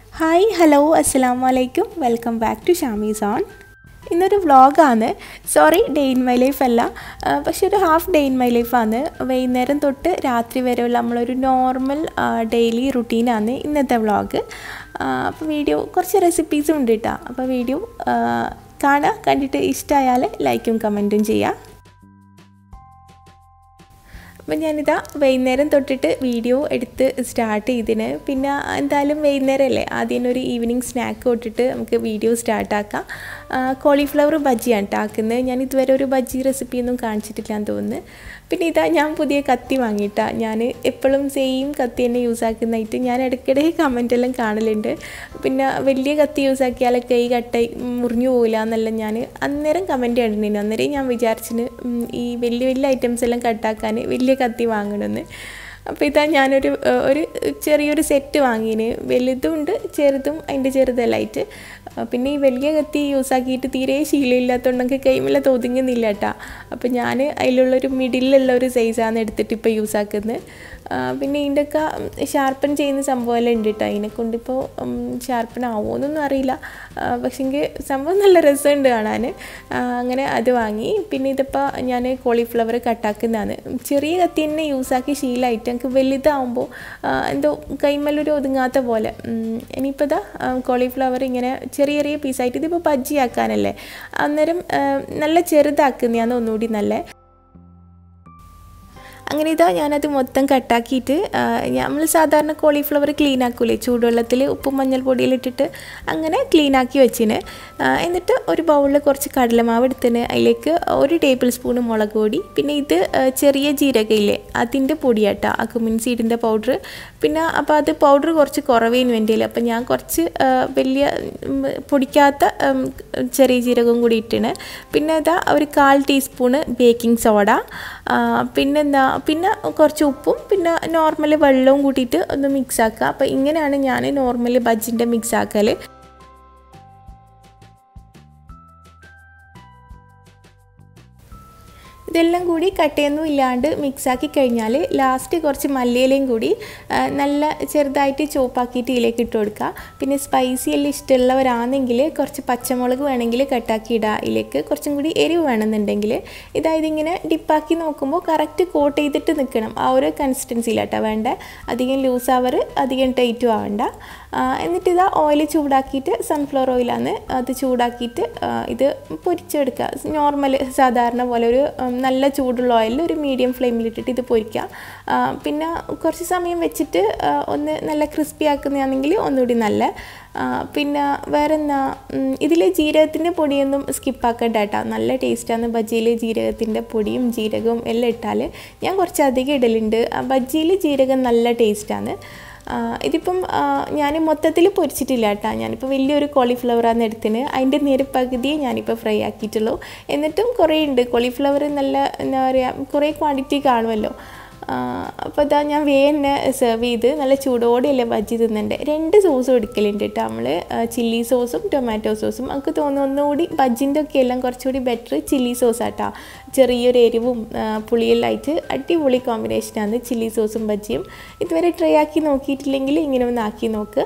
Hi hello അസ്സാം വലൈക്കും welcome back to Shamees on ഇന്നൊരു വ്ളോഗാണ് sorry day in my life അല്ല ആ, പക്ഷെ ഒരു ഹാഫ് ഡേ ഇൻ മൈ ലൈഫാണ് വൈകുന്നേരം തൊട്ട് രാത്രി വരെയുള്ള നമ്മളൊരു നോർമൽ ഡെയിലി റുട്ടീനാണ് ഇന്നത്തെ വ്ളോഗ് അപ്പോൾ വീഡിയോ കുറച്ച് റെസിപ്പീസും ഉണ്ട് കേട്ടോ അപ്പോൾ വീഡിയോ കാണുക കണ്ടിട്ട് ഇഷ്ടമായാൽ ലൈക്കും കമൻറ്റും ചെയ്യുക അപ്പം ഞാനിതാ വൈകുന്നേരം തൊട്ടിട്ട് വീഡിയോ എടുത്ത് സ്റ്റാർട്ട് ചെയ്തിന് പിന്നെ എന്തായാലും വൈകുന്നേരമല്ലേ ആദ്യം ഒരു ഈവനിങ് സ്നാക്ക് തൊട്ടിട്ട് നമുക്ക് വീഡിയോ സ്റ്റാർട്ടാക്കാം കോളിഫ്ലവർ ബജ്ജിയാണ് കേട്ടോ ആക്കുന്നത് ഞാൻ ഇതുവരെ ഒരു ബജ്ജി റെസിപ്പിയൊന്നും കാണിച്ചിട്ടില്ല എന്ന് തോന്നുന്നു പിന്നെ ഇതാ ഞാൻ പുതിയ കത്തി വാങ്ങിയിട്ടാ ഞാൻ എപ്പോഴും സെയിം കത്തി തന്നെ യൂസ് ആക്കുന്നതായിട്ട് ഞാൻ ഇടയ്ക്കിടെ കമൻ്റ് എല്ലാം കാണലുണ്ട് പിന്നെ വലിയ കത്തി യൂസ് ആക്കിയാൽ കൈ കട്ടായി മുറിഞ്ഞു പോകില്ല എന്നെല്ലാം ഞാൻ അന്നേരം കമൻറ്റ് കണ്ടിരുന്നു അന്നേരം ഞാൻ വിചാരിച്ചിന് ഉം, ഈ വലിയ വലിയ ഐറ്റംസ് എല്ലാം കട്ടാക്കാൻ വലിയ കത്തി വാങ്ങണമെന്ന് അപ്പോൾ ഇതാ ഞാനൊരു ഏഹ്, ഒരു ചെറിയൊരു സെറ്റ് വാങ്ങിന് വലുതും ഉണ്ട് ചെറുതും അതിൻ്റെ ചെറുതെല്ലായിട്ട് ആ, പിന്നെ ഈ വലിയ കത്തി യൂസ് ആക്കിയിട്ട് തീരെ ശീലമില്ലാത്തതുകൊണ്ട് നമുക്ക് കൈമല്ല ഒതുങ്ങുന്നില്ല കേട്ടോ അപ്പോൾ ഞാൻ അതിലുള്ളൊരു മിഡിലുള്ള ഒരു സൈസാണ് എടുത്തിട്ട് ഇപ്പോൾ യൂസ് ആക്കുന്നത് ആ, പിന്നെ ഇതിൻ്റെയൊക്കെ ഷാർപ്പൻ ചെയ്യുന്ന സംഭവമെല്ലാം ഉണ്ട് കേട്ടോ അതിനെ കൊണ്ടിപ്പോൾ ഷാർപ്പൻ ആവുമോന്നൊന്നും അറിയില്ല പക്ഷേങ്കിൽ സംഭവം നല്ല രസമുണ്ട് കാണാൻ ആ, അങ്ങനെ അത് വാങ്ങി പിന്നെ ഇതിപ്പോൾ ഞാൻ കോളിഫ്ലവർ കട്ടാക്കുന്നതാണ് ചെറിയ കത്തി തന്നെ യൂസാക്കി ശീലമായിട്ട് എനിക്ക് വലുതാവുമ്പോൾ എന്തോ കൈമല്ലൊരു ഒതുങ്ങാത്ത പോലെ ഉം, ഇനിയിപ്പോൾ ഇതാ കോളിഫ്ലവർ ഇങ്ങനെ ചെറിയ ചെറിയ പീസായിട്ട് ഇതിപ്പോൾ ബജ്ജി ആക്കാനല്ലേ അന്നേരം ആ, നല്ല ചെറുതാക്കുന്നതാണ് ഒന്നുകൂടി നല്ല അങ്ങനെ ഇതാ ഞാനത് മൊത്തം കട്ടാക്കിയിട്ട് നമ്മൾ സാധാരണ കോളിഫ്ലവർ ക്ലീൻ ആക്കൂലേ ചൂടുവെള്ളത്തിൽ ഉപ്പും മഞ്ഞൾപ്പൊടിയിലിട്ടിട്ട് അങ്ങനെ ക്ലീൻ ആക്കി വെച്ചിന് ആ, എന്നിട്ട് ഒരു ബൗളിൽ കുറച്ച് കടലമാവ് എടുത്തിന് അതിലേക്ക് ഒരു ടേബിൾ സ്പൂൺ മുളക് പൊടി പിന്നെ ഇത് ആ, ചെറിയ ജീരകയില്ലേ അതിൻ്റെ പൊടിയാട്ടോ അക്കുമിൻ സീഡിൻ്റെ പൗഡർ പിന്നെ അപ്പോൾ അത് പൗഡർ കുറച്ച് കുറവേന് വേണ്ടിയില്ല അപ്പോൾ ഞാൻ കുറച്ച് ആ, വലിയ ഉം, പൊടിക്കാത്ത ഉം, ചെറിയ ജീരകവും കൂടി ഇട്ടിന് പിന്നെ ഇതാ ഒരു കാൽ ടീസ്പൂണ് ബേക്കിംഗ് സോഡ ആ, പിന്നെന്താ പിന്നെ കുറച്ച് ഉപ്പും പിന്നെ നോർമൽ വെള്ളവും കൂട്ടിയിട്ട് ഒന്ന് മിക്സ് ആക്കുക അപ്പോൾ ഇങ്ങനെയാണ് ഞാൻ നോർമൽ ബജ്ജിൻ്റെ മിക്സ് ആക്കൽ ഇതെല്ലാം കൂടി കട്ടയൊന്നും ഇല്ലാണ്ട് മിക്സാക്കി കഴിഞ്ഞാൽ ലാസ്റ്റ് കുറച്ച് മല്ലിയിലയും കൂടി ആ, നല്ല ചെറുതായിട്ട് ചോപ്പാക്കിയിട്ട് ഇതിലേക്ക് ഇട്ട് കൊടുക്കുക പിന്നെ സ്പൈസി എല്ലാം ഇഷ്ടമുള്ളവരാണെങ്കിൽ കുറച്ച് പച്ചമുളക് വേണമെങ്കിൽ കട്ടാക്കി ഇടുക ഇതിലേക്ക് കുറച്ചും കൂടി എരിവ് വേണമെന്നുണ്ടെങ്കിൽ ഇതായത് ഇങ്ങനെ ഡിപ്പാക്കി നോക്കുമ്പോൾ കറക്റ്റ് കോട്ട് ചെയ്തിട്ട് നിൽക്കണം ആ ഒരു കൺസിസ്റ്റൻസിയിലാട്ടോ വേണ്ട അധികം ലൂസ് ആവർ അധികം ടൈറ്റും ആവണ്ട ആ, എന്നിട്ട് ഇതാ ഓയിൽ ചൂടാക്കിയിട്ട് സൺഫ്ലവർ ഓയിലാണ് അത് ചൂടാക്കിയിട്ട് ആ, ഇത് പൊരിച്ചെടുക്കുക നോർമൽ സാധാരണ പോലെ ഒരു ഉം, നല്ല ചൂടുള്ള ഓയിലിൽ ഒരു മീഡിയം ഫ്ലെയിമിലിട്ടിട്ട് ഇത് പൊരിക്കുക ആ, പിന്നെ കുറച്ച് സമയം വെച്ചിട്ട് ആ, ഒന്ന് നല്ല ക്രിസ്പി ആക്കുന്നതാണെങ്കിൽ ഒന്നുകൂടി നല്ല ആ, പിന്നെ വേറെ എന്താ ഇതിൽ ജീരകത്തിൻ്റെ പൊടിയൊന്നും സ്കിപ്പാക്കണ്ട കേട്ടോ നല്ല ടേസ്റ്റാണ് ബജ്ജിയിൽ ജീരകത്തിൻ്റെ പൊടിയും ജീരകവും എല്ലാം ഇട്ടാൽ ഞാൻ കുറച്ച് അധികം ഇടലുണ്ട് ആ, ബജ്ജിയിൽ ജീരകം നല്ല ടേസ്റ്റാണ് ആ, ഇതിപ്പം ഞാൻ മൊത്തത്തിൽ പൊരിച്ചിട്ടില്ല കേട്ടോ ഞാനിപ്പോൾ വലിയൊരു കോളിഫ്ലവറാണ് എടുത്തിന് അതിൻ്റെ നേരെ പകുതിയെ ഞാനിപ്പോൾ ഫ്രൈ ആക്കിയിട്ടുള്ളൂ എന്നിട്ടും കുറേ ഉണ്ട് കോളിഫ്ലവർ നല്ല എന്താ പറയുക കുറേ ക്വാണ്ടിറ്റി കാണുമല്ലോ അപ്പോൾ ഇതാ ഞാൻ വേഗം തന്നെ സെർവ് ചെയ്ത് നല്ല ചൂടോടെയല്ലേ ബജ്ജി തിന്നുണ്ട് രണ്ട് സോസും എടുക്കലുണ്ട് കേട്ടോ നമ്മൾ ചില്ലി സോസും ടൊമാറ്റോ സോസും നമുക്ക് തോന്നുന്നു ഒന്നുകൂടി ബജ്ജിൻ്റെ ഒക്കെ എല്ലാം കുറച്ചുകൂടി ബെറ്റർ ചില്ലി സോസാട്ടോ ചെറിയൊരു എരിവും ആ, പുളിയെല്ലാം ആയിട്ട് അടിപൊളി കോമ്പിനേഷനാണ് ചില്ലി സോസും ബജ്ജിയും ഇതുവരെ ട്രൈ ആക്കി നോക്കിയിട്ടില്ലെങ്കിൽ ഇങ്ങനെ ഒന്ന് ആക്കി നോക്ക്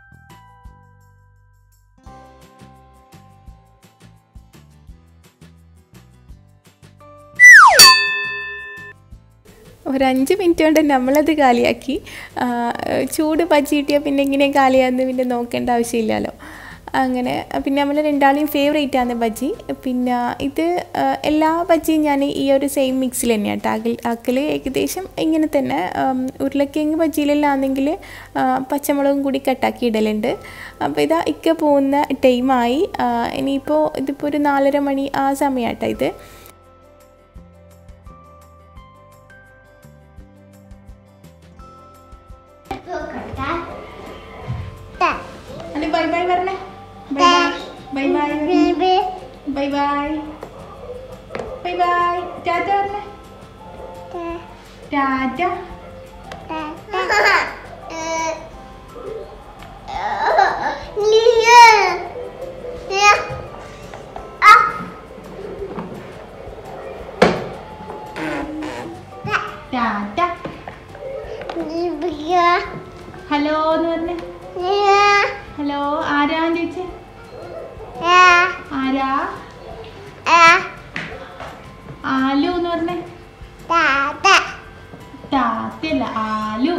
ഒരു അഞ്ച് മിനിറ്റ് കൊണ്ട് നമ്മളത് കാലിയാക്കി ആ, ചൂട് ബജ്ജി കിട്ടിയാൽ പിന്നെ ഇങ്ങനെ കാലിയാന്ന് പിന്നെ നോക്കേണ്ട ആവശ്യമില്ലല്ലോ അങ്ങനെ പിന്നെ നമ്മൾ രണ്ടാളെയും ഫേവറേറ്റ് ആണ് ബജ്ജി പിന്നെ ഇത് ആ, എല്ലാ ബജ്ജിയും ഞാൻ ഈ ഒരു സെയിം മിക്സിൽ തന്നെയാണ് ആക്കൽ ആക്കൽ ഏകദേശം ഇങ്ങനെ തന്നെ ആം, ഉരുളക്കിഴങ്ങ് ബജ്ജിയിലെല്ലാം ആണെങ്കിൽ പച്ചമുളകും കൂടി കട്ടാക്കി ഇടലുണ്ട് അപ്പോൾ ഇതാ ഇക്ക പോകുന്ന ടൈമായി ഇനിയിപ്പോൾ ഇതിപ്പോൾ ഒരു നാലര മണി ആ സമയമാട്ടോ ഇത് അല്ലെ ബൈ ബൈ പറഞ്ഞേ bye bye bye bye bye bye bye bye tata പറഞ്ഞേ ടാറ്റ ടാറ്റ ഹലോ എന്ന് പറഞ്ഞേ ആലു എന്ന് പറഞ്ഞേ താത്തല്ല ആലു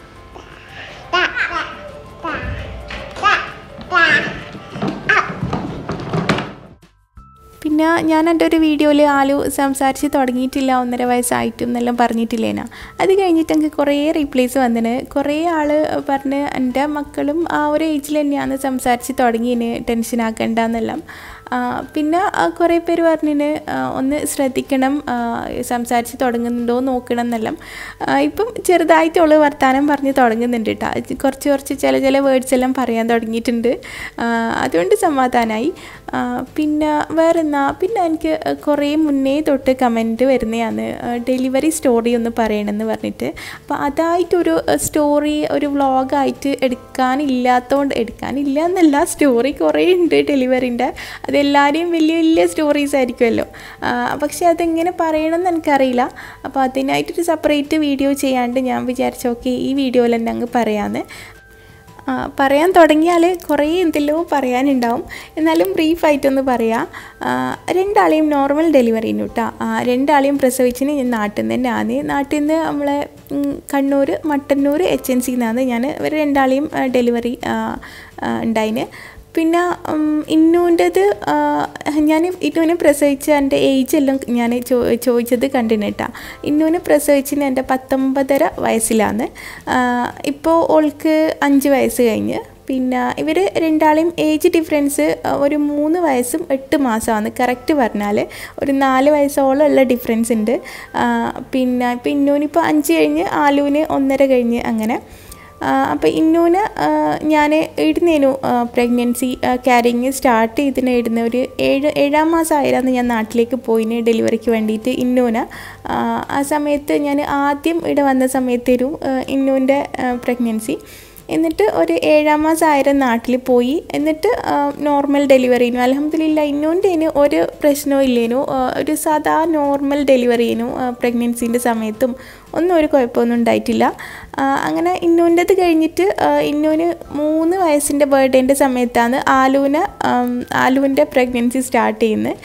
പിന്നെ ഞാൻ എൻ്റെ ഒരു വീഡിയോയിൽ ആലു സംസാരിച്ച് തുടങ്ങിയിട്ടില്ല ഒന്നര വയസ്സായിട്ടും എന്നെല്ലാം പറഞ്ഞിട്ടില്ലേനാ അത് കഴിഞ്ഞിട്ട് എനിക്ക് കുറേ റീപ്ലേസ് വന്നിന് കുറേ ആൾ പറഞ്ഞ് എൻ്റെ മക്കളും ആ ഒരു ഏജിൽ തന്നെയാണ് സംസാരിച്ച് തുടങ്ങിയതിന് ടെൻഷൻ ആക്കണ്ടെന്നെല്ലാം ആ, പിന്നെ ആ, കുറേ പേര് പറഞ്ഞിന് ആ, ഒന്ന് ശ്രദ്ധിക്കണം ആ, സംസാരിച്ച് തുടങ്ങുന്നുണ്ടോ നോക്കണം എന്നെല്ലാം ആ, ഇപ്പം ചെറുതായിട്ടുള്ള വർത്തമാനം പറഞ്ഞ് തുടങ്ങുന്നുണ്ട് കേട്ടോ കുറച്ച് കുറച്ച് ചില ചില വേർഡ്സ് എല്ലാം പറയാൻ തുടങ്ങിയിട്ടുണ്ട് ആ, അതുകൊണ്ട് സമാധാനമായി ആ, പിന്നെ വേറെ എന്നാ പിന്നെ എനിക്ക് കുറേ മുന്നേ തൊട്ട് കമൻറ്റ് വരുന്നതാണ് ഡെലിവറി സ്റ്റോറി ഒന്ന് പറയണമെന്ന് പറഞ്ഞിട്ട് അപ്പോൾ അതായിട്ടൊരു സ്റ്റോറി ഒരു വ്ളോഗായിട്ട് എടുക്കാനില്ലാത്തതുകൊണ്ട് എടുക്കാനില്ല എന്നല്ല സ്റ്റോറി കുറേ ഉണ്ട് ഡെലിവറിൻ്റെ അതെല്ലാവരെയും വലിയ വലിയ സ്റ്റോറീസ് ആയിരിക്കുമല്ലോ ആ, പക്ഷേ അതെങ്ങനെ പറയണമെന്ന് എനിക്കറിയില്ല അപ്പോൾ അതിനായിട്ടൊരു സെപ്പറേറ്റ് വീഡിയോ ചെയ്യാണ്ട് ഞാൻ വിചാരിച്ചു ഓക്കെ ഈ വീഡിയോയിൽ തന്നെ അങ്ങ് പറയാമെന്ന് ആ, പറയാൻ തുടങ്ങിയാൽ കുറേ എന്തെല്ലോ പറയാനുണ്ടാവും എന്നാലും ബ്രീഫായിട്ടൊന്ന് പറയാം ആ, രണ്ടാളെയും നോർമൽ ഡെലിവറിന് കേട്ടോ രണ്ടാളെയും പ്രസവിച്ചിന് ഞാൻ നാട്ടിൽ നിന്ന് തന്നെയാണ് നാട്ടിൽ നിന്ന് നമ്മളെ ഉം, കണ്ണൂർ മട്ടന്നൂർ എച്ച് എൻ സിന്നാണ് ഞാൻ ഇവർ രണ്ടാളെയും ഡെലിവറി ഉണ്ടായിന് പിന്നെ ഉം, ഇന്നുൻ്റെത് ഞാൻ ഇന്നുവിനെ പ്രസവിച്ച എൻ്റെ ഏജ് എല്ലാം ഞാൻ ചോ ചോദിച്ചത് കണ്ടിന് കേട്ടോ ഇന്നുവിനെ പ്രസവിച്ചിന് എൻ്റെ പത്തൊമ്പതര വയസ്സിലാണ് ഇപ്പോൾ ഓൾക്ക് അഞ്ച് വയസ്സ് കഴിഞ്ഞ് പിന്നെ ഇവർ രണ്ടാളെയും ഏജ് ഡിഫറൻസ് ഒരു മൂന്ന് വയസ്സും എട്ട് മാസമാണ് കറക്റ്റ് പറഞ്ഞാൽ ഒരു നാല് വയസ്സോളം ഉള്ള ഡിഫറൻസ് ഉണ്ട് ആ, പിന്നെ ഇപ്പം ഇന്നൂനിപ്പോൾ അഞ്ച് കഴിഞ്ഞ് ആലുവിന് ഒന്നര കഴിഞ്ഞ് അങ്ങനെ അപ്പോൾ ഇന്നൂന് ഞാൻ ഇടുന്നേനു പ്രഗ്നൻസി ക്യാരിങ് സ്റ്റാർട്ട് ചെയ്തിന് ഇടുന്ന ഒരു ഏഴ് ഏഴാം മാസം ആയിരുന്നു ഞാൻ നാട്ടിലേക്ക് പോയിന് ഡെലിവറിക്ക് വേണ്ടിയിട്ട് ഇന്നൂന് ആ, ആ സമയത്ത് ഞാൻ ആദ്യം ഇവിടെ വന്ന സമയത്തൊരു ഇന്നൂൻ്റെ പ്രഗ്നൻസി എന്നിട്ട് ഒരു ഏഴാം മാസം ആയിരം നാട്ടിൽ പോയി എന്നിട്ട് നോർമൽ ഡെലിവറിനു അലഹമ്മദില്ല ഇന്നോണ്ടേനു ഒരു പ്രശ്നവും ഇല്ലേനു ആ, ഒരു സാധാ നോർമൽ ഡെലിവറിനു പ്രഗ്നൻസിൻ്റെ സമയത്തും ഒന്നും ഒരു കുഴപ്പമൊന്നും ഉണ്ടായിട്ടില്ല ആ, അങ്ങനെ ഇന്നൂൻ്റെത് കഴിഞ്ഞിട്ട് ആ, ഇന്നൂന് മൂന്ന് വയസ്സിൻ്റെ ബർത്ത്ഡേൻ്റെ സമയത്താണ് ആലുവിന് ആലുവിൻ്റെ പ്രഗ്നൻസി സ്റ്റാർട്ട് ചെയ്യുന്നത്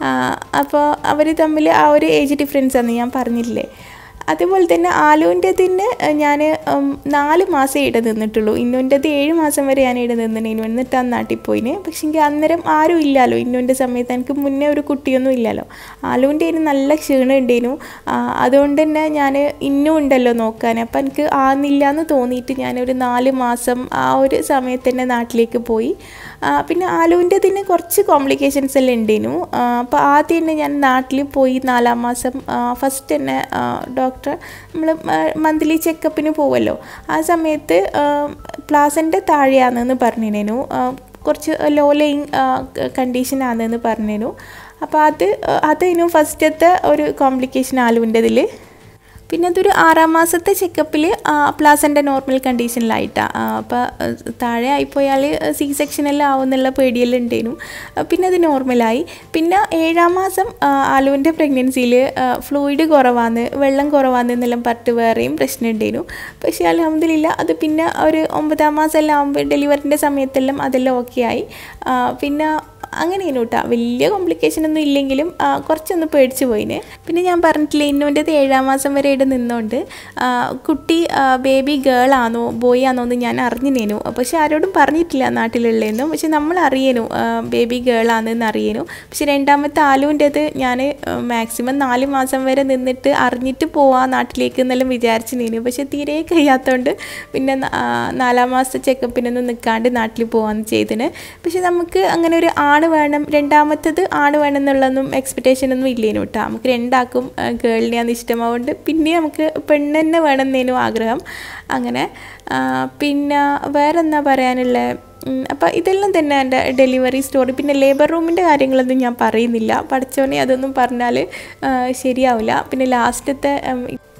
അപ്പോൾ അവർ തമ്മിൽ ആ ഒരു ഏജ് ഡിഫറൻസ് ആണ് ഞാൻ പറഞ്ഞില്ലേ അതുപോലെ തന്നെ ആലുവിൻ്റെതിന് ഞാൻ നാല് മാസം ഇട നിന്നിട്ടുള്ളൂ ഇന്നുൻ്റെത് ഏഴ് മാസം വരെ ഞാൻ ഇട നിന്നിനു എന്നിട്ടാണ് നാട്ടിൽ പോയിന് പക്ഷേ എനിക്ക് അന്നേരം ആരും ഇല്ലല്ലോ ഇന്നുൻ്റെ സമയത്ത് എനിക്ക് മുന്നേ ഒരു കുട്ടിയൊന്നും ഇല്ലല്ലോ ആലുവിൻ്റെ അതിന് നല്ല ക്ഷീണം ഉണ്ടേനു ആ, അതുകൊണ്ട് തന്നെ ഞാൻ ഇന്നും ഉണ്ടല്ലോ നോക്കാൻ അപ്പം എനിക്ക് ആന്നില്ല എന്ന് തോന്നിയിട്ട് ഞാനൊരു നാല് മാസം ആ ഒരു സമയത്ത് തന്നെ നാട്ടിലേക്ക് പോയി ആ, പിന്നെ ആലുവിൻ്റെതിന് കുറച്ച് കോംപ്ലിക്കേഷൻസ് എല്ലാം ഉണ്ടേനു അപ്പോൾ ആദ്യം തന്നെ ഞാൻ നാട്ടിൽ പോയി നാലാം മാസം ഫസ്റ്റ് തന്നെ ഡോക്ടർ നമ്മൾ മന്ത്ലി ചെക്കപ്പിന് പോവല്ലോ ആ സമയത്ത് പ്ലാസൻ്റെ താഴെയാണെന്ന് പറഞ്ഞിനു കുറച്ച് ലോ ലൈങ് കണ്ടീഷനാണെന്ന് പറഞ്ഞിനു അപ്പോൾ അത് അതിനും ഫസ്റ്റത്തെ ഒരു കോംപ്ലിക്കേഷൻ ആലുവിൻ്റെതിൽ പിന്നെ അതൊരു ആറാം മാസത്തെ ചെക്കപ്പിൽ പ്ലാസൻ്റെ നോർമൽ കണ്ടീഷനിലായിട്ടാണ് അപ്പോൾ താഴെ ആയിപ്പോയാൽ സി സെക്ഷനെല്ലാം ആവുന്നുള്ള പേടിയെല്ലാം ഉണ്ടേനു ആ, പിന്നെ അത് നോർമലായി പിന്നെ ഏഴാം മാസം ആ, ആലുവിൻ്റെ പ്രഗ്നൻസിയിൽ ഫ്ലൂയിഡ് കുറവാന്ന് വെള്ളം കുറവാന്ന് എന്നെല്ലാം പറഞ്ഞിട്ട് വേറെയും പ്രശ്നം ഉണ്ടേനു പക്ഷേ അലഹമ്മദില്ല അത് പിന്നെ ഒരു ഒമ്പതാം മാസം എല്ലാം ആകുമ്പോൾ ഡെലിവറിൻ്റെ സമയത്തെല്ലാം അതെല്ലാം ഓക്കെ ആയി ആ, പിന്നെ അങ്ങനെയാണ് കേട്ടോ വലിയ കോംപ്ലിക്കേഷൻ ഒന്നും ഇല്ലെങ്കിലും ആ, കുറച്ചൊന്ന് പേടിച്ചു പോയിന് പിന്നെ ഞാൻ പറഞ്ഞിട്ടില്ലേ ഇന്നോൻ്റെത് ഏഴാം മാസം വരെ ഇവിടെ നിന്നുകൊണ്ട് ആ, കുട്ടി ബേബി ഗേൾ ആണോ ബോയ് ആണോ എന്ന് ഞാൻ അറിഞ്ഞിനേനു പക്ഷെ ആരോടും പറഞ്ഞിട്ടില്ല നാട്ടിലുള്ളതെന്നും പക്ഷെ നമ്മൾ അറിയനു ബേബി ഗേൾ ആണെന്ന് അറിയനു പക്ഷെ രണ്ടാമത്തെ ആലുവിൻ്റെത് ഞാൻ മാക്സിമം നാല് മാസം വരെ നിന്നിട്ട് അറിഞ്ഞിട്ട് പോവാ നാട്ടിലേക്ക് എന്നെല്ലാം വിചാരിച്ചിനേനു പക്ഷെ തീരെ കഴിയാത്തതുകൊണ്ട് പിന്നെ ന- ആ, നാലാം മാസത്തെ ചെക്കപ്പിനൊന്നും നിൽക്കാണ്ട് നാട്ടിൽ പോകാമെന്ന് ചെയ്തിന് പക്ഷെ നമുക്ക് അങ്ങനെ ഒരു ആണ് വേണം രണ്ടാമത്തത് ആണ് വേണം എന്നുള്ളതൊന്നും എക്സ്പെക്റ്റേഷൻ ഒന്നും ഇല്ലേനു കേട്ടോ നമുക്ക് രണ്ടാക്കും ഗേളിനെയാണ് ഇഷ്ടമാവുകൊണ്ട് പിന്നെ നമുക്ക് പെണ്ണ് തന്നെ വേണം എന്നേനു ആഗ്രഹം അങ്ങനെ ആ, പിന്നെ വേറെ എന്താ പറയാനുള്ളത് അപ്പോൾ ഇതെല്ലാം തന്നെ എൻ്റെ ഡെലിവറി സ്റ്റോറി പിന്നെ ലേബർ റൂമിൻ്റെ കാര്യങ്ങളൊന്നും ഞാൻ പറയുന്നില്ല പഠിച്ചോനെ അതൊന്നും പറഞ്ഞാൽ ആ, ശരിയാവില്ല പിന്നെ ലാസ്റ്റത്തെ ഉം,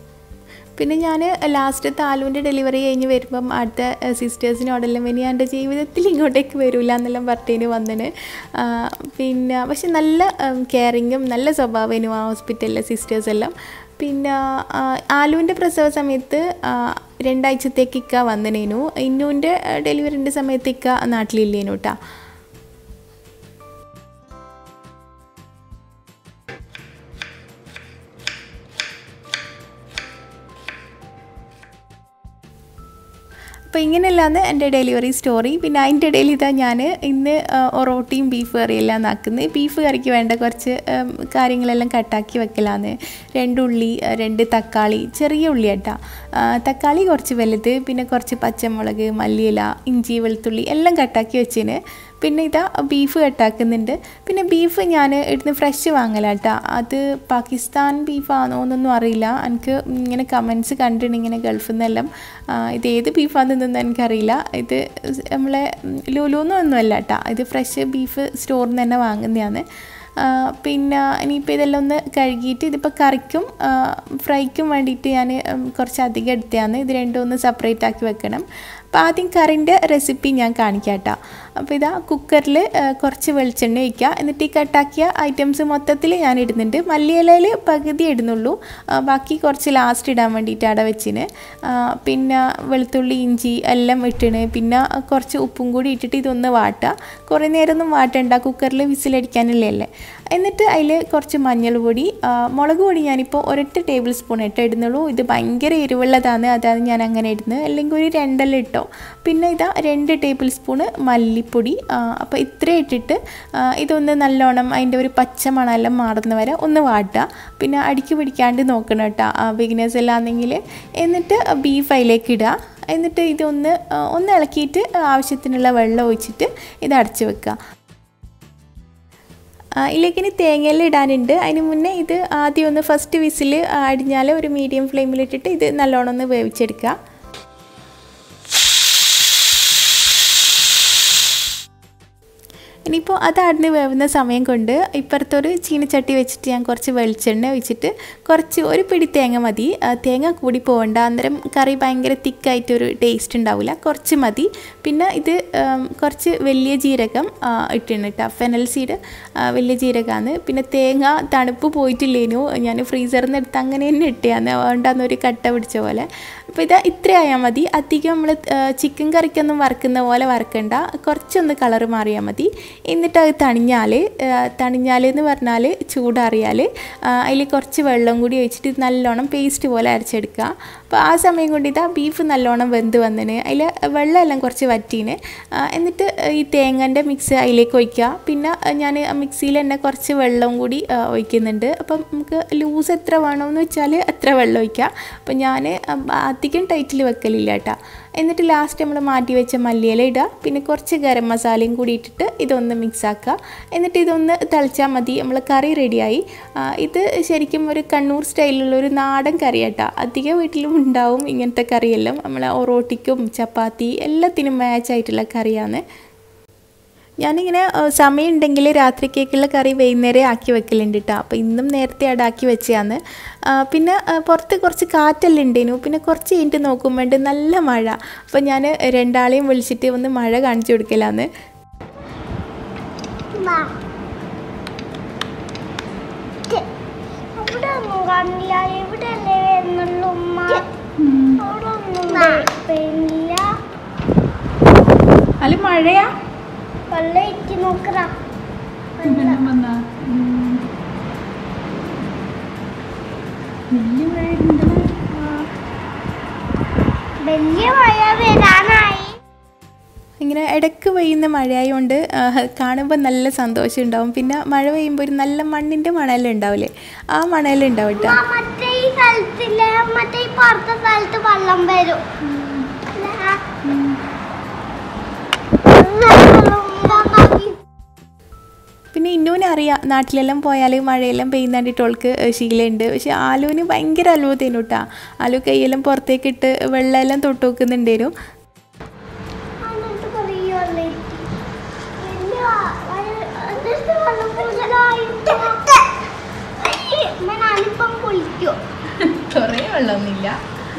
പിന്നെ ഞാൻ ലാസ്റ്റത്തെ ആലുവിൻ്റെ ഡെലിവറി കഴിഞ്ഞ് വരുമ്പം അടുത്ത സിസ്റ്റേഴ്സിനോടെല്ലാം ഇനി എൻ്റെ ജീവിതത്തിൽ ഇങ്ങോട്ടേക്ക് വരില്ല എന്നെല്ലാം പറഞ്ഞതിന് വന്നിന് ആ, പിന്നെ പക്ഷെ നല്ല കെയറിങ്ങും നല്ല സ്വഭാവനും ആ ഹോസ്പിറ്റലിലെ സിസ്റ്റേഴ്സ് എല്ലാം പിന്നെ ആ, ആലുവിൻ്റെ പ്രസവ സമയത്ത് ആ, രണ്ടാഴ്ചത്തേക്ക് ഇക്ക വന്നിനേനു ഇന്നുവിൻ്റെ ഡെലിവറിൻ്റെ സമയത്ത് ഇക്ക നാട്ടിലില്ലേനു കേട്ടോ അപ്പോൾ ഇങ്ങനെയല്ലാന്ന് എൻ്റെ ഡെലിവറി സ്റ്റോറി പിന്നെ അതിൻ്റെ ഇടയിൽ ഇതാ ഞാൻ ഇന്ന് ആ, ഒറോട്ടിയും ബീഫ് കറിയെല്ലാം ആക്കുന്നത് ബീഫ് കറിക്ക് വേണ്ട കുറച്ച് ഉം, കാര്യങ്ങളെല്ലാം കട്ടാക്കി വെക്കലാന്ന് രണ്ട് ഉള്ളി ആ, രണ്ട് തക്കാളി ചെറിയ ഉള്ളി കേട്ടാ തക്കാളി കുറച്ച് വലുത് പിന്നെ കുറച്ച് പച്ചമുളക് മല്ലിയില ഇഞ്ചി വെളുത്തുള്ളി എല്ലാം കട്ടാക്കി വെച്ചിന് പിന്നെ ഇതാ ബീഫ് കട്ടാക്കുന്നുണ്ട് പിന്നെ ബീഫ് ഞാൻ ഇവിടുന്ന് ഫ്രഷ് വാങ്ങലാട്ടാ അത് പാകിസ്ഥാൻ ബീഫാണോ എന്നൊന്നും അറിയില്ല എനിക്ക് ഇങ്ങനെ കമൻസ് കണ്ടിട്ടുണ്ട് ഇങ്ങനെ ഗൾഫിൽ നിന്നെല്ലാം ആ, ഇത് ഏത് ബീഫാണെന്നൊന്നും എനിക്കറിയില്ല ഇത് നമ്മളെ ലുലുന്നൊന്നും ഒന്നുമല്ല കേട്ടോ ഇത് ഫ്രഷ് ബീഫ് സ്റ്റോറിൽ നിന്ന് തന്നെ വാങ്ങുന്നതാണ് ആ, പിന്നെ ഇനിയിപ്പോൾ ഇതെല്ലാം ഒന്ന് കഴുകിയിട്ട് ഇതിപ്പോൾ കറിക്കും ആ, ഫ്രൈക്കും വേണ്ടിയിട്ട് ഞാൻ ഉം, കുറച്ച് അധികം എടുത്തതാണ് ഇത് രണ്ടും ഒന്ന് സെപ്പറേറ്റ് ആക്കി വെക്കണം അപ്പോൾ ആദ്യം കറിൻ്റെ റെസിപ്പി ഞാൻ കാണിക്കാം കേട്ടോ അപ്പോൾ ഇതാ കുക്കറിൽ കുറച്ച് വെളിച്ചെണ്ണ ഒഴിക്കുക എന്നിട്ട് ഈ കട്ടാക്കിയ ഐറ്റംസ് മൊത്തത്തിൽ ഞാൻ ഇടുന്നുണ്ട് മല്ലിയിലയിൽ പകുതി ഇടുന്നുള്ളൂ ആ, ബാക്കി കുറച്ച് ലാസ്റ്റ് ഇടാൻ വേണ്ടിയിട്ട് അവിടെ വെച്ചിന് ആ, പിന്നെ വെളുത്തുള്ളി ഇഞ്ചി എല്ലാം ഇട്ടിന് പിന്നെ കുറച്ച് ഉപ്പും കൂടി ഇട്ടിട്ട് ഇതൊന്ന് വാട്ടുക കുറേ നേരമൊന്നും വാട്ടണ്ട കുക്കറിൽ വിസിലടിക്കാനല്ലേ അല്ലേ എന്നിട്ട് അതിൽ കുറച്ച് മഞ്ഞൾപ്പൊടി ആ, മുളക് പൊടി ഞാനിപ്പോൾ ഒരൊറ്റ ടേബിൾ സ്പൂൺ ഇട്ട് ഇടുന്നുള്ളൂ ഇത് ഭയങ്കര എരിവുള്ളതാണ് അതാണ് ഞാൻ അങ്ങനെ ഇടുന്നത് അല്ലെങ്കിൽ ഒരു രണ്ടെല്ലാം ഇട്ടോ പിന്നെ ഇതാ രണ്ട് ടേബിൾ സ്പൂണ് മല്ലിപ്പൊടി അപ്പോൾ ഇത്രയും ഇട്ടിട്ട് ആ, ഇതൊന്ന് നല്ലോണം അതിൻ്റെ ഒരു പച്ച മണമെല്ലാം മാറുന്ന വരെ ഒന്ന് വാട്ടുക പിന്നെ അടിക്ക് പിടിക്കാണ്ട് നോക്കണം കേട്ടോ ബിഗിനേഴ്സ് എല്ലാം ആണെങ്കിൽ എന്നിട്ട് ബീഫ് അതിലേക്ക് ഇടുക എന്നിട്ട് ഇതൊന്ന് ആ, ഒന്ന് ഇളക്കിയിട്ട് ആവശ്യത്തിനുള്ള വെള്ളം ഒഴിച്ചിട്ട് ഇത് അടച്ചു വെക്കുക ആ, ഇതിലേക്ക് ഇനി തേങ്ങയെല്ലാം ഇടാനുണ്ട് അതിന് മുന്നേ ഇത് ആദ്യം ഒന്ന് ഫസ്റ്റ് വിസിൽ അടിഞ്ഞാൽ ഒരു മീഡിയം ഫ്ലെയിമിലിട്ടിട്ട് ഇത് നല്ലോണം ഒന്ന് വേവിച്ചെടുക്കുക ഇനിയിപ്പോൾ അത് അടന്ന് വേവുന്ന സമയം കൊണ്ട് ഇപ്പുറത്തൊരു ചീനച്ചട്ടി വെച്ചിട്ട് ഞാൻ കുറച്ച് വെളിച്ചെണ്ണ ഒഴിച്ചിട്ട് കുറച്ച് ഒരു പിടി തേങ്ങ മതി ആ, തേങ്ങ കൂടി പോകണ്ട അന്നേരം കറി ഭയങ്കര തിക്കായിട്ടൊരു ടേസ്റ്റ് ഉണ്ടാവില്ല കുറച്ച് മതി പിന്നെ ഇത് ഉം, കുറച്ച് വലിയ ജീരകം ആ, ഇട്ടിട്ടുണ്ട് കേട്ടോ ഫെനൽ സീഡ് ആ, വലിയ ജീരകമാണ് പിന്നെ തേങ്ങ തണുപ്പ് പോയിട്ടില്ലേനു ഞാൻ ഫ്രീസറിൽ നിന്ന് എടുത്ത് അങ്ങനെ തന്നെ ഇട്ടയാണ് അതുകൊണ്ടാന്ന് ഒരു കട്ട പിടിച്ച പോലെ അപ്പോൾ ഇത് ഇത്രയായാൽ മതി അധികം നമ്മൾ ചിക്കൻ കറിക്കൊന്നും വറുക്കുന്ന പോലെ വറുക്കണ്ട കുറച്ചൊന്ന് കളറ് മാറിയാൽ മതി എന്നിട്ട് അത് തണിഞ്ഞാൽ തണിഞ്ഞാൽ എന്ന് പറഞ്ഞാൽ ചൂടാറിയാൽ അതിൽ കുറച്ച് വെള്ളം കൂടി ഒഴിച്ചിട്ട് ഇത് നല്ലോണം പേസ്റ്റ് പോലെ അരച്ചെടുക്കുക അപ്പോൾ ആ സമയം കൊണ്ട് ഇതാ ബീഫ് നല്ലോണം വെന്ത് വന്നിന് അതിൽ വെള്ളമെല്ലാം കുറച്ച് വറ്റീന് ആ, എന്നിട്ട് ഈ തേങ്ങൻ്റെ മിക്സ് അതിലേക്ക് ഒഴിക്കുക പിന്നെ ഞാൻ മിക്സിയിൽ തന്നെ കുറച്ച് വെള്ളം കൂടി ആ, ഒഴിക്കുന്നുണ്ട് അപ്പം നമുക്ക് ലൂസ് എത്ര വേണമെന്ന് വെച്ചാൽ അത്ര വെള്ളം ഒഴിക്കുക അപ്പം ഞാൻ അധികം ടൈറ്റിൽ വെക്കലില്ല കേട്ടോ എന്നിട്ട് ലാസ്റ്റ് നമ്മൾ മാറ്റി വെച്ച മല്ലിയില ഇടുക പിന്നെ കുറച്ച് ഗരം മസാലയും കൂടി ഇട്ടിട്ട് ഇതൊന്ന് മിക്സ് ആക്കുക എന്നിട്ട് ഇതൊന്ന് തിളച്ചാൽ മതി നമ്മൾ കറി റെഡിയായി ആ, ഇത് ശരിക്കും ഒരു കണ്ണൂർ സ്റ്റൈലിലുള്ള ഒരു നാടൻ കറി കേട്ടോ അധികം വീട്ടിലും ഉണ്ടാവും ഇങ്ങനത്തെ കറിയെല്ലാം നമ്മൾ ഒറോട്ടിക്കും ചപ്പാത്തി എല്ലാത്തിനും മാച്ച് ആയിട്ടുള്ള കറിയാണ് ഞാനിങ്ങനെ ഏഹ്, സമയമുണ്ടെങ്കിൽ രാത്രിക്കേക്കുള്ള കറി വൈകുന്നേരം ആക്കി വെക്കലുണ്ട് കേട്ടോ അപ്പോൾ ഇന്നും നേരത്തെ അടാക്കി വെച്ചതാണ് ആ, പിന്നെ ഏഹ്, പുറത്ത് കുറച്ച് കാറ്റെല്ലാം ഉണ്ടേനു പിന്നെ കുറച്ച് കഴിഞ്ഞിട്ട് നോക്കുമ്പോണ്ട് നല്ല മഴ അപ്പോൾ ഞാൻ രണ്ടാളെയും വിളിച്ചിട്ട് ഒന്ന് മഴ കാണിച്ചു കൊടുക്കലാന്ന് അവിടെ ഒന്നും കാണില്ല എവിടെയല്ലേ വരുന്നുള്ളൂ ഉമ്മ അവിടെ ഒന്നും പെയ്യുന്നില്ല അല്ല മഴയാ വെള്ളം ഇറ്റി നോക്കറ വെള്ളം വന്നാ വലിയ മഴ ഉണ്ടല്ലോ വലിയ മഴ വരാനായി ഇങ്ങനെ ഇടയ്ക്ക് പെയ്യുന്ന മഴയായതുകൊണ്ട് കാണുമ്പോൾ നല്ല സന്തോഷം ഉണ്ടാവും പിന്നെ മഴ പെയ്യുമ്പോൾ ഒരു നല്ല മണ്ണിൻ്റെ മണലെല്ലാം ഉണ്ടാവില്ലേ ആ മണലെല്ലാം ഉണ്ടാവും കേട്ടോ ആ, മറ്റേ ഈ സ്ഥലത്തില്ലേ മറ്റേ ഈ പുറത്തെ സ്ഥലത്ത് വെള്ളം വരും പിന്നെ ഇന്നുവിനെ അറിയാം നാട്ടിലെല്ലാം പോയാൽ മഴയെല്ലാം പെയ്യുന്നാണ്ടിട്ട് അവൾക്ക് ശീലമുണ്ട് പക്ഷെ ആലുവിന് ഭയങ്കര അത്ഭുതത്തേനു കേട്ടാ ആലു കൈയെല്ലാം പുറത്തേക്ക് ഇട്ട് വെള്ളമെല്ലാം തൊട്ട് വെക്കുന്നുണ്ടേനു എന്നിട്ട് കുറേ വെള്ളം ഇറ്റി. വലിയ വയ- എന്നിട്ട് വെള്ളം കൂടുതലായിട്ട് അയ്യേ, ഉമ്മ ഞാനിപ്പം കുളിക്കും കുറേ വെള്ളമൊന്നുമില്ല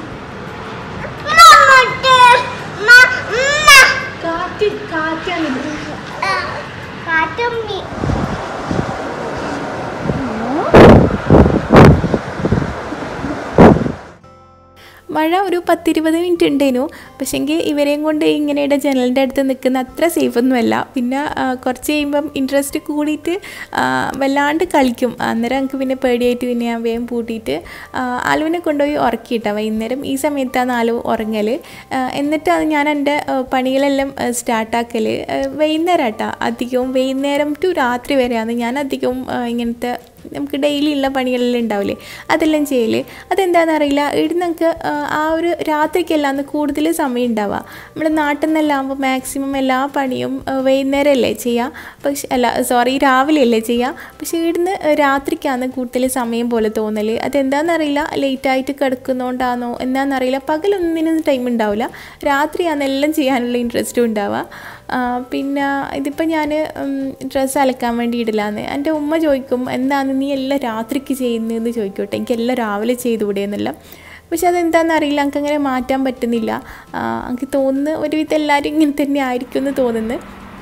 കാറ്റ് കാറ്റാണിത് കാറ്റമ്മി മഴ ഒരു പത്തിരുപത് മിനിറ്റ് ഉണ്ടേനു പക്ഷേങ്കിൽ ഇവരെയും കൊണ്ട് ഇങ്ങനെയുടെ ജനലിൻ്റെ അടുത്ത് നിൽക്കുന്ന അത്ര സേഫ് ഒന്നുമല്ല പിന്നെ ആ, കുറച്ച് കഴിയുമ്പം ഇൻട്രസ്റ്റ് കൂടിയിട്ട് ആ, വല്ലാണ്ട് കളിക്കും അന്നേരം എനിക്ക് പിന്നെ പേടിയായിട്ട് പിന്നെ ഞാൻ വേഗം പൂട്ടിയിട്ട് ആ, ആലുവിനെ കൊണ്ടുപോയി ഉറക്കിയിട്ടാ വൈകുന്നേരം ഈ സമയത്താണ് ആലു ഉറങ്ങൽ എന്നിട്ടാണ് ഞാൻ എൻ്റെ ആ, പണികളെല്ലാം സ്റ്റാർട്ടാക്കൽ വൈകുന്നേരം കേട്ടോ അധികവും വൈകുന്നേരം ടു രാത്രി വരെയാണ് ഞാൻ അധികവും ആ, ഇങ്ങനത്തെ നമുക്ക് ഡെയിലി ഉള്ള പണികളെല്ലാം ഉണ്ടാവില്ലേ അതെല്ലാം ചെയ്യൽ അതെന്താണെന്ന് അറിയില്ല ഇവിടെ നമുക്ക് ആ ഒരു രാത്രിക്കല്ലാന്ന് കൂടുതൽ സമയം ഉണ്ടാവുക നമ്മുടെ നാട്ടിൽ നിന്നെല്ലാം ആകുമ്പോൾ മാക്സിമം എല്ലാ പണിയും ആ, വൈകുന്നേരമല്ലേ ചെയ്യുക പക്ഷെ അല്ല സോറി രാവിലെ അല്ലേ ചെയ്യുക പക്ഷേ ഇവിടുന്ന് രാത്രിക്കാണ് കൂടുതൽ സമയം പോലെ തോന്നൽ അതെന്താണെന്നറിയില്ല ലേറ്റായിട്ട് കിടക്കുന്നതുകൊണ്ടാണോ എന്താണെന്നറിയില്ല പകലൊന്നിനും ടൈം ഉണ്ടാവില്ല രാത്രിയാണ് എല്ലാം ചെയ്യാനുള്ള ഇൻട്രസ്റ്റും ഉണ്ടാവുക ആ, പിന്നെ ഇതിപ്പോൾ ഞാൻ ഡ്രസ്സ് അലക്കാൻ വേണ്ടി ഇടലാന്ന് എൻ്റെ ഉമ്മ ചോദിക്കും എന്താണ് നീ എല്ലാം രാത്രിക്ക് ചെയ്യുന്നതെന്ന് ചോദിക്കട്ടെ എനിക്ക് എല്ലാം രാവിലെ ചെയ്തുകൂടെ എന്നെല്ലാം പക്ഷെ അതെന്താണെന്ന് അറിയില്ല എനിക്ക് അങ്ങനെ മാറ്റാൻ പറ്റുന്നില്ല ആ, എനിക്ക് തോന്നുന്നു ഒരുവിധം എല്ലാവരും ഇങ്ങനെ തന്നെ ആയിരിക്കും എന്ന് തോന്നുന്നു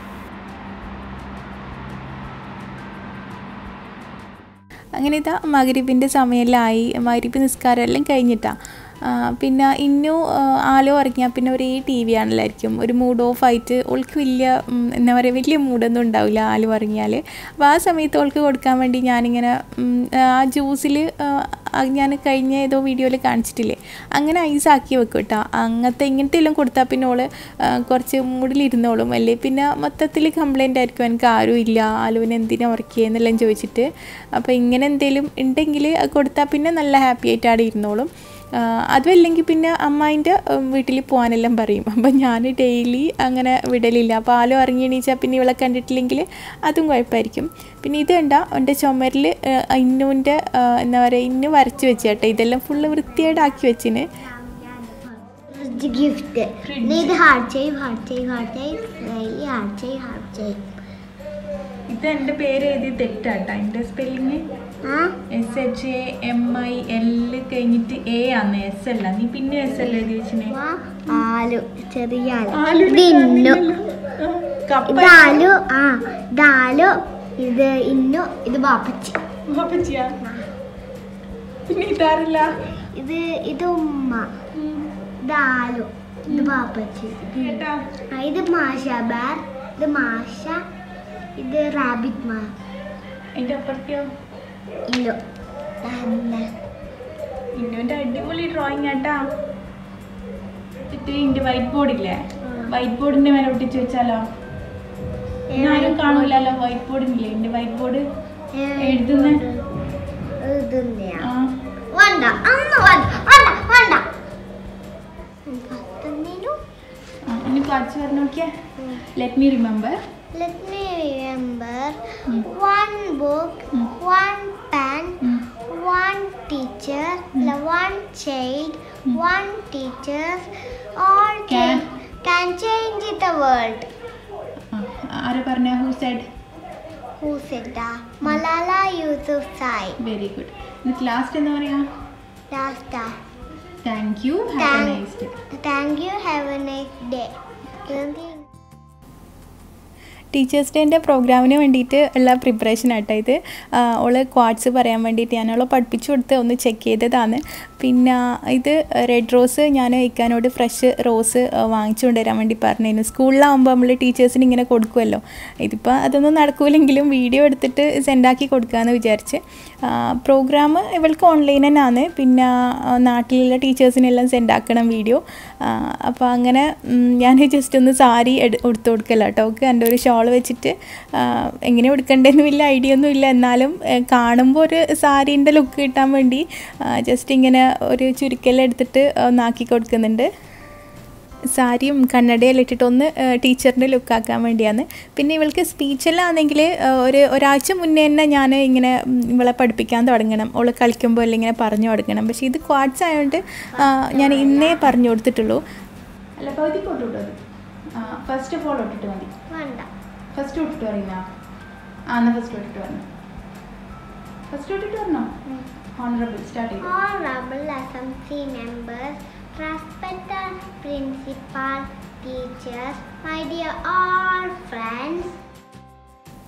അങ്ങനെ ഇതാ മകരിപ്പിൻ്റെ സമയമെല്ലാമായി മകരിപ്പ് നിസ്കാരം എല്ലാം കഴിഞ്ഞിട്ടാണ് പിന്നെ ഇന്നു ആ, ആലോ ഇറങ്ങിയാൽ പിന്നെ ഒരേ ടി വി ആണല്ലായിരിക്കും ഒരു മൂഡ് ഓഫ് ആയിട്ട് ഓൾക്ക് വലിയ ഉം, എന്താ പറയുക വലിയ മൂഡൊന്നും ഉണ്ടാവില്ല ആലു ഇറങ്ങിയാൽ അപ്പോൾ ആ സമയത്ത് ഓൾക്ക് കൊടുക്കാൻ വേണ്ടി ഞാനിങ്ങനെ ഉം, ആ ജ്യൂസിൽ ഞാൻ കഴിഞ്ഞ ഏതോ വീഡിയോയിൽ കാണിച്ചിട്ടില്ലേ അങ്ങനെ ഐസ് ആക്കി വെക്കും കേട്ടോ അങ്ങനത്തെ ഇങ്ങനത്തെ എല്ലാം കൊടുത്താൽ പിന്നെ ഓള് ആ, കുറച്ച് മൂഡിലിരുന്നോളും അല്ലേ പിന്നെ മൊത്തത്തിൽ കംപ്ലൈൻ്റ് ആയിരിക്കും എനിക്ക് ആരും ഇല്ല ആലുവിന് എന്തിനാ ഉറക്കിയെന്നെല്ലാം ചോദിച്ചിട്ട് അപ്പോൾ ഇങ്ങനെ എന്തെങ്കിലും ഉണ്ടെങ്കിൽ അത് കൊടുത്താൽ പിന്നെ നല്ല ഹാപ്പി ആയിട്ട് അവിടെ ഇരുന്നോളും ആ, അതുമല്ലെങ്കിൽ പിന്നെ അമ്മായിൻ്റെ വീട്ടിൽ പോകാനെല്ലാം പറയും അപ്പം ഞാൻ ഡെയിലി അങ്ങനെ വിടലില്ല അപ്പോൾ ആലോ ഇറങ്ങി എണീച്ചാൽ പിന്നെ ഇവളെ കണ്ടിട്ടില്ലെങ്കിൽ അതും കുഴപ്പമായിരിക്കും പിന്നെ ഇത് കണ്ട എൻ്റെ ചുമരിൽ ഇന്നുവിൻ്റെ എന്താ പറയുക ഇന്ന് വരച്ച് വെച്ചേട്ടെ ഇതെല്ലാം ഫുള്ള് വൃത്തിയായിട്ടാക്കി വെച്ചിന് ഗിഫ്റ്റ് നീ ഇത് ഹാർട്ട് ചെയ്യും ഹാർട്ട് ചെയ്യും ഹാർട്ട് ചെയ്യും ഡെയിലി ഹാർട്ട് ചെയ്യും ഹാർട്ട് ചെയ്യും ഇത് എൻ്റെ പേര് എഴുതി തെറ്റാട്ടോ എൻ്റെ സ്പെല്ലിങ് ആ S H A M I L കഴിഞ്ഞിട്ട് എ ആണ് എസ് അല്ല നീ പിന്നെ എസ് അല്ല എഴുതി വെച്ചിനെ വാ, ആലു ചെറിയ ആലു ആലുവിനെ ഇത് ഇന്നു ആ, കപ്പ ഇത് ആലു ആ ഇത് ആലു ഇത് ഇന്നു ഇത് ബാപ്പച്ചി പാപ്പച്ചിയാ? പിന്നെ ഇതാറില്ല ഇത് ഇത് ഉമ്മ ഇത് ആലു ഇത് ബാപ്പച്ചി കേട്ടാ ആ, ഇത് മാഷ ബാർ ഇത് മാഷ ഇത് റാബിറ്റ് മാ അതിന്റെ അപ്പുറത്തെയോ ഇന്നു തന്നെ ഇന്നുവിന്റെ അടിപൊളി ഡ്രോയിങ് ആട്ടാ ഇത് ഇന്റെ വൈറ്റ് ബോർഡ് ഇല്ലേ വൈറ്റ് ബോർഡിന്റെ മേലെ ഒട്ടിച്ച് വെച്ചാലോ ആരും കാണൂലല്ലോ വൈറ്റ് ബോർഡിനില്ലേ എന്റെ വൈറ്റ് ബോർഡ് എഴുതുന്നെ? എഴുതുന്നയാ ആ വേണ്ട അന്ന് വേണ്ട വേണ്ട വേണ്ട പത്തുന്നേനു ആ, ഇനി കാണിച്ചു പറഞ്ഞു നോക്കിയേ let me remember Let me remember one book, Mm. one pen, one teacher, la- one child, one teacher, all Can. can, can change the world. ആരാ പറഞ്ഞ who said Who said that? Malala Yousafzai. Very good എന്നിട്ട് last എന്താ പറയാ Last time. Thank you have a Thank- nice day Thank you. Have a nice day. Thank you. Teachers ഡേൻ്റെ പ്രോഗ്രാമിന് വേണ്ടിയിട്ട് ഉള്ള preparation ആട്ടോ ഇത് ആ, ഓള് ക്വാഡ്സ് പറയാൻ വേണ്ടിയിട്ട് ഞാൻ അവളെ പഠിപ്പിച്ചു കൊടുത്ത് ഒന്ന് ചെക്ക് ചെയ്തതാണ് പിന്നെ ഇത് റെഡ് റോസ് ഞാൻ ഇക്കാനോട് ഫ്രഷ് റോസ് വാങ്ങിച്ചു കൊണ്ടുവരാൻ വേണ്ടി പറഞ്ഞിരുന്നു സ്കൂളിലാവുമ്പോൾ നമ്മൾ ടീച്ചേഴ്സിന് ഇങ്ങനെ കൊടുക്കുമല്ലോ ഇതിപ്പോൾ അതൊന്നും നടക്കൂലെങ്കിലും വീഡിയോ എടുത്തിട്ട് സെൻഡാക്കി കൊടുക്കാമെന്ന് വിചാരിച്ച് പ്രോഗ്രാം ഇവൾക്ക് ഓൺലൈൻ തന്നെയാണ് പിന്നെ ആ, നാട്ടിലുള്ള ടീച്ചേഴ്സിനെല്ലാം സെൻഡാക്കണം വീഡിയോ അപ്പോൾ അങ്ങനെ ഉം, ഞാൻ ജസ്റ്റ് ഒന്ന് സാരി എടു എടുത്തു കൊടുക്കല്ല കേട്ടോ അവൾക്ക് എൻ്റെ ഒരു ഷോൾ വെച്ചിട്ട് ആ, എങ്ങനെ എടുക്കണ്ടെന്ന് വലിയ ഐഡിയ ഒന്നും ഇല്ല എന്നാലും കാണുമ്പോൾ ഒരു സാരീൻ്റെ ലുക്ക് കിട്ടാൻ വേണ്ടി ജസ്റ്റ് ഇങ്ങനെ ഒരു ചുരുക്കെല്ലാം എടുത്തിട്ട് ഒന്നാക്കി കൊടുക്കുന്നുണ്ട് സാരിയും കണ്ണടയെല്ലാം ഇട്ടിട്ട് ഒന്ന് ടീച്ചറിൻ്റെ ലുക്കാക്കാൻ വേണ്ടിയാണ് പിന്നെ ഇവൾക്ക് സ്പീച്ചെല്ലാം ആണെങ്കിൽ ഒരു ഒരാഴ്ച മുന്നേ തന്നെ ഞാൻ ഇങ്ങനെ ഉം, ഇവളെ പഠിപ്പിക്കാൻ തുടങ്ങണം അവൾ കളിക്കുമ്പോൾ എല്ലാം ഇങ്ങനെ പറഞ്ഞു തുടങ്ങണം പക്ഷേ ഇത് ക്വാഡ്സ് ആയതുകൊണ്ട് ആ, ഞാൻ ഇന്നേ പറഞ്ഞു കൊടുത്തിട്ടുള്ളൂ അല്ല പകുതി കൊണ്ടിട്ടോ ഫസ്റ്റ് ഓഫ് ഓൾ ഇട്ടിട്ട് മതി വേണ്ട ഫസ്റ്റ് ഇട്ടിട്ട് പറയുന്ന ആ എന്നാൽ ഫസ്റ്റ് ഇട്ടിട്ട് പറഞ്ഞു ഫസ്റ്റ് ഇട്ടിട്ട് പറഞ്ഞോ ഓണറബിൾ സ്റ്റാർട്ട് ചെയ്തു Honorable Assembly members, respected principal, teachers, my dear all friends,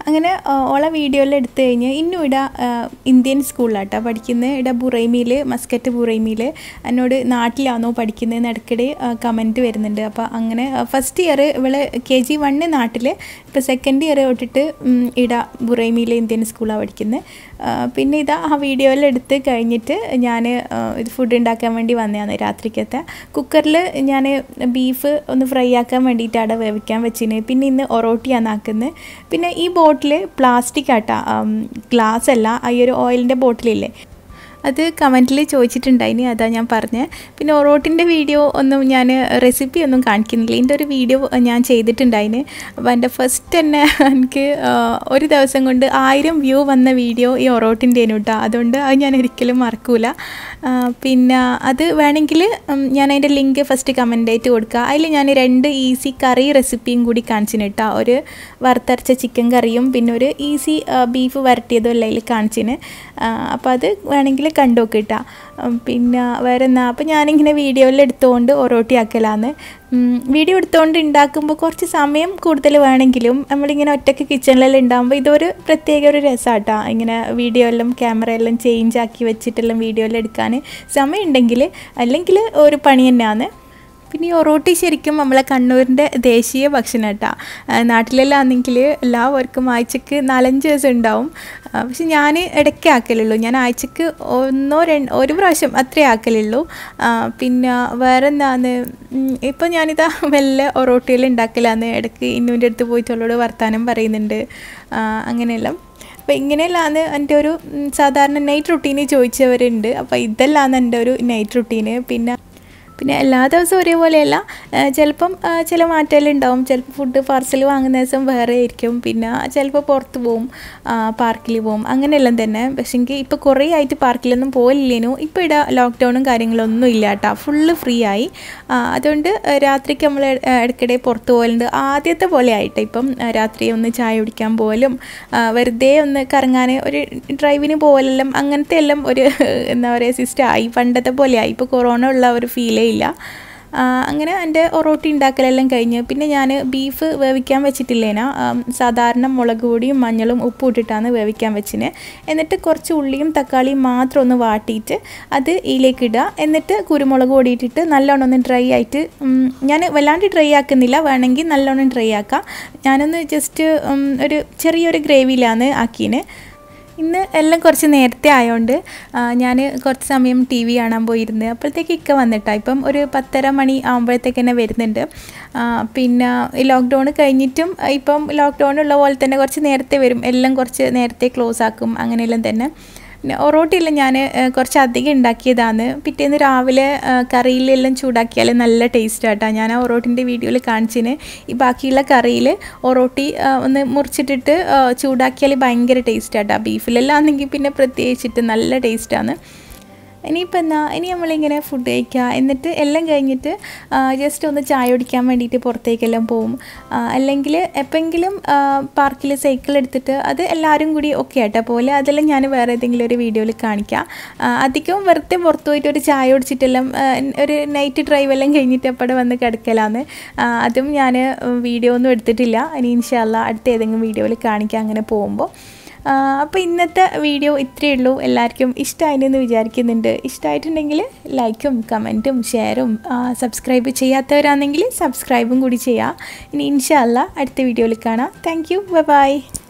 അങ്ങനെ ആ, ഓളെ വീഡിയോയിൽ എടുത്തു കഴിഞ്ഞ് ഇന്നും ഇവിടെ ആ, ഇന്ത്യൻ സ്കൂളിലാട്ടോ പഠിക്കുന്നത് ഇവിടെ ബുറൈമിയിൽ മസ്കറ്റ് ബുറൈമിയിൽ എന്നോട് നാട്ടിലാണോ പഠിക്കുന്നതെന്ന് ഇടയ്ക്കിടെ കമൻറ്റ് വരുന്നുണ്ട് അപ്പോൾ അങ്ങനെ ഫസ്റ്റ് ഇയർ ഇവള് കെ ജി വണ്ണ് നാട്ടിൽ ഇപ്പോൾ സെക്കൻഡ് ഇയർ തൊട്ടിട്ട് ഉം, ഇവിടെ ബുറൈമിയിൽ ഇന്ത്യൻ സ്കൂളാണ് പഠിക്കുന്നത് ആ, പിന്നെ ഇതാ ആ വീഡിയോയിൽ എടുത്ത് കഴിഞ്ഞിട്ട് ഞാൻ ഇത് ഫുഡ് ഉണ്ടാക്കാൻ വേണ്ടി വന്നതാണ് രാത്രിക്കത്തെ കുക്കറിൽ ഞാൻ ബീഫ് ഒന്ന് ഫ്രൈ ആക്കാൻ വേണ്ടിയിട്ട് അവിടെ വേവിക്കാൻ വെച്ചിന് പിന്നെ ഇന്ന് ഒറോട്ടിയാണ് ആക്കുന്നത് പിന്നെ ഈ ബോട്ടിൽ പ്ലാസ്റ്റിക് ആട്ടാ ഗ്ലാസ് അല്ല ആ ഈ ഒരു ഓയിലിൻ്റെ ബോട്ടിലില്ലേ അത് കമൻറ്റിൽ ചോദിച്ചിട്ടുണ്ടായിനി അതാ ഞാൻ പറഞ്ഞത് പിന്നെ ഒറോട്ടിൻ്റെ വീഡിയോ ഒന്നും ഞാൻ റെസിപ്പി ഒന്നും കാണിക്കുന്നില്ല ഇതിൻ്റെ ഒരു വീഡിയോ ഞാൻ ചെയ്തിട്ടുണ്ടായിന് അപ്പോൾ എൻ്റെ ഫസ്റ്റ് തന്നെ എനിക്ക് ആ, ഒരു ദിവസം കൊണ്ട് ആയിരം വ്യൂ വന്ന വീഡിയോ ഈ ഒറോട്ടിൻ്റെ കേട്ടോ അതുകൊണ്ട് അത് ഞാൻ ഒരിക്കലും മറക്കൂല ആ, പിന്നെ അത് വേണമെങ്കിൽ ഉം, ഞാൻ അതിൻ്റെ ലിങ്ക് ഫസ്റ്റ് കമൻ്റായിട്ട് കൊടുക്കുക അതിൽ ഞാൻ രണ്ട് ഈസി കറി റെസിപ്പിയും കൂടി കാണിച്ചിന് കേട്ടോ ഒരു വറുത്തരച്ച ചിക്കൻ കറിയും പിന്നെ ഒരു ഈസി ബീഫ് വരട്ടിയതും എല്ലാം അതിൽ കാണിച്ചിന് അപ്പോൾ അത് വേണമെങ്കിൽ കണ്ടു നോക്കിട്ടാ പിന്നെ വേറെ എന്നാ അപ്പോൾ ഞാനിങ്ങനെ വീഡിയോയിൽ എടുത്തുകൊണ്ട് ഒറോട്ടി ആക്കലാന്ന് ഉം, വീഡിയോ എടുത്തുകൊണ്ട് ഉണ്ടാക്കുമ്പോൾ കുറച്ച് സമയം കൂടുതൽ വേണമെങ്കിലും നമ്മളിങ്ങനെ ഒറ്റയ്ക്ക് കിച്ചണിലെല്ലാം ഉണ്ടാകുമ്പോൾ ഇതൊരു പ്രത്യേക ഒരു രസമാട്ടോ ഇങ്ങനെ വീഡിയോ എല്ലാം ക്യാമറ എല്ലാം ചേഞ്ച് ആക്കി വെച്ചിട്ടെല്ലാം വീഡിയോ എല്ലാം എടുക്കാൻ സമയം ഉണ്ടെങ്കിൽ അല്ലെങ്കിൽ ഒരു പണി തന്നെയാണ് പിന്നെ ഈ ഒറോട്ടി ശരിക്കും നമ്മളെ കണ്ണൂരിൻ്റെ ദേശീയ ഭക്ഷണം കേട്ടോ നാട്ടിലെല്ലാം ആണെങ്കിൽ എല്ലാവർക്കും ആഴ്ചക്ക് നാലഞ്ച് ദിവസം ഉണ്ടാവും ആ, പക്ഷെ ഞാൻ ഇടയ്ക്ക് ആക്കലുള്ളൂ ഞാൻ ആഴ്ചക്ക് ഒന്നോ രണ്ട് ഒരു പ്രാവശ്യം അത്രേ ആക്കലുള്ളൂ ആ, പിന്നെ വേറെ എന്താണ് ഇപ്പം ഞാനിതാ മെല്ലെ ഒറോട്ടിയിൽ ഉണ്ടാക്കലാന്ന് ഇടയ്ക്ക് ഇന്നുവിൻ്റെ അടുത്ത് പോയിട്ട് അവളോട് വർത്താനം പറയുന്നുണ്ട് ആ, അങ്ങനെയെല്ലാം അപ്പോൾ ഇങ്ങനെയല്ലാന്ന് എൻ്റെ ഒരു ഉം, സാധാരണ നൈറ്റ് റുട്ടീന് ചോദിച്ചവരുണ്ട് അപ്പോൾ ഇതെല്ലാം എൻ്റെ ഒരു നൈറ്റ് റുട്ടീന് പിന്നെ പിന്നെ എല്ലാ ദിവസവും ഒരേപോലെയല്ല ആ, ചിലപ്പം ആ, ചില മാറ്റമെല്ലാം ഉണ്ടാവും ചിലപ്പോൾ ഫുഡ് പാർസൽ വാങ്ങുന്ന ദിവസം വേറെ ആയിരിക്കും പിന്നെ ചിലപ്പോൾ പുറത്ത് പോവും പാർക്കിൽ പോവും അങ്ങനെയെല്ലാം തന്നെ പക്ഷേങ്കിൽ ഇപ്പോൾ കുറേ ആയിട്ട് പാർക്കിലൊന്നും പോലില്ലേനു ഇപ്പോൾ ഇവിടെ ലോക്ക്ഡൗണും കാര്യങ്ങളൊന്നും ഇല്ല കേട്ടോ ഫുള്ള് ഫ്രീ ആയി ആ, അതുകൊണ്ട് ആ, രാത്രിക്ക് നമ്മൾ ഇടയ്ക്കിടെ പുറത്ത് പോകലുണ്ട് ആദ്യത്തെ പോലെ ആയിട്ട് ഇപ്പം ആ, രാത്രി ഒന്ന് ചായ കുടിക്കാൻ പോകലും ആ, വെറുതെ ഒന്ന് കറങ്ങാൻ ഒരു ഡ്രൈവിന് പോകലെല്ലാം അങ്ങനത്തെ എല്ലാം ഒരു എന്താ പറയുക സിസ്റ്റം ആയി പണ്ടത്തെ പോലെ ആയി ഇപ്പോൾ കൊറോണ ഉള്ള ഒരു ഫീലേ ഇല്ല ആ, അങ്ങനെ എൻ്റെ ഒറോട്ടി ഉണ്ടാക്കലെല്ലാം കഴിഞ്ഞ് പിന്നെ ഞാൻ ബീഫ് വേവിക്കാൻ വെച്ചിട്ടില്ലേനാ ആം, സാധാരണ മുളക് പൊടിയും മഞ്ഞളും ഉപ്പും ഇട്ടിട്ടാണ് വേവിക്കാൻ വെച്ചിന് എന്നിട്ട് കുറച്ച് ഉള്ളിയും തക്കാളിയും മാത്രം ഒന്ന് വാട്ടിയിട്ട് അത് ഇതിലേക്ക് ഇടുക എന്നിട്ട് കുരുമുളക് പൊടി ഇട്ടിട്ട് നല്ലോണം ഒന്ന് ഡ്രൈ ആയിട്ട് ഞാൻ വല്ലാണ്ട് ഡ്രൈ ആക്കുന്നില്ല വേണമെങ്കിൽ നല്ലോണം ഡ്രൈ ആക്കാം ഞാനൊന്ന് ജസ്റ്റ് ഒരു ചെറിയൊരു ഗ്രേവിയിലാണ് ആക്കീന് ഇന്ന് എല്ലാം കുറച്ച് നേരത്തെ ആയതുകൊണ്ട് ഞാൻ കുറച്ച് സമയം ടി വി കാണാൻ പോയിരുന്നു അപ്പോഴത്തേക്ക് ഇക്ക വന്നിട്ടാണ് ഇപ്പം ഒരു പത്തര മണി ആകുമ്പോഴത്തേക്ക് തന്നെ വരുന്നുണ്ട് ആ, പിന്നെ ഈ ലോക്ക്ഡൗൺ കഴിഞ്ഞിട്ടും ഇപ്പം ലോക്ക്ഡൗൺ ഉള്ള പോലെ തന്നെ കുറച്ച് നേരത്തെ വരും എല്ലാം കുറച്ച് നേരത്തെ ക്ലോസ് ആക്കും അങ്ങനെയെല്ലാം തന്നെ പിന്നെ ഒറോട്ടിയെല്ലാം ഞാൻ കുറച്ച് അധികം ഉണ്ടാക്കിയതാണ് പിറ്റേന്ന് രാവിലെ ആ, കറിയിലെല്ലാം ചൂടാക്കിയാൽ നല്ല ടേസ്റ്റ് ആട്ടാ ഞാൻ ആ ഒറോട്ടിൻ്റെ വീഡിയോയിൽ കാണിച്ചിന് ഈ ബാക്കിയുള്ള കറിയിൽ ഒറോട്ടി ആ, ഒന്ന് മുറിച്ചിട്ടിട്ട് ആ, ചൂടാക്കിയാൽ ഭയങ്കര ടേസ്റ്റ് ആട്ടാ ബീഫിലെല്ലാം ആണെങ്കിൽ പിന്നെ പ്രത്യേകിച്ചിട്ട് നല്ല ടേസ്റ്റാണ് ഇനിയിപ്പോൾ എന്നാ ഇനി നമ്മളിങ്ങനെ ഫുഡ് കഴിക്കുക എന്നിട്ട് എല്ലാം കഴിഞ്ഞിട്ട് ജസ്റ്റ് ഒന്ന് ചായ കുടിക്കാൻ വേണ്ടിയിട്ട് പുറത്തേക്കെല്ലാം പോവും ആ, അല്ലെങ്കിൽ എപ്പോഴെങ്കിലും പാർക്കിൽ സൈക്കിൾ എടുത്തിട്ട് അത് എല്ലാവരും കൂടി ഒക്കെ ആട്ടോ പോലെ അതെല്ലാം ഞാൻ വേറെ ഏതെങ്കിലും ഒരു വീഡിയോയിൽ കാണിക്കാം ആ, അധികവും വെറുതെ പുറത്ത് പോയിട്ട് ഒരു ചായ കുടിച്ചിട്ടെല്ലാം ആ, ഒരു നൈറ്റ് ഡ്രൈവ് എല്ലാം കഴിഞ്ഞിട്ട് അപ്പോടെ വന്ന് കിടക്കലാന്ന് ആ, അതും ഞാൻ വീഡിയോ ഒന്നും എടുത്തിട്ടില്ല ഇനി ഇൻഷാല്ല അടുത്ത ഏതെങ്കിലും വീഡിയോയിൽ കാണിക്കാം അങ്ങനെ പോകുമ്പോൾ അപ്പോൾ ഇന്നത്തെ വീഡിയോ ഇത്രയേ ഉള്ളൂ എല്ലാവർക്കും ഇഷ്ടമായെന്ന് വിചാരിക്കുന്നുണ്ട് ഇഷ്ടമായിട്ടുണ്ടെങ്കിൽ ലൈക്കും കമൻറ്റും ഷെയറും സബ്സ്ക്രൈബ് ചെയ്യാത്തവരാണെങ്കിൽ സബ്സ്ക്രൈബും കൂടി ചെയ്യുക ഇനി ഇൻഷാല്ല അടുത്ത വീഡിയോയിൽ കാണാം താങ്ക് യു ബൈ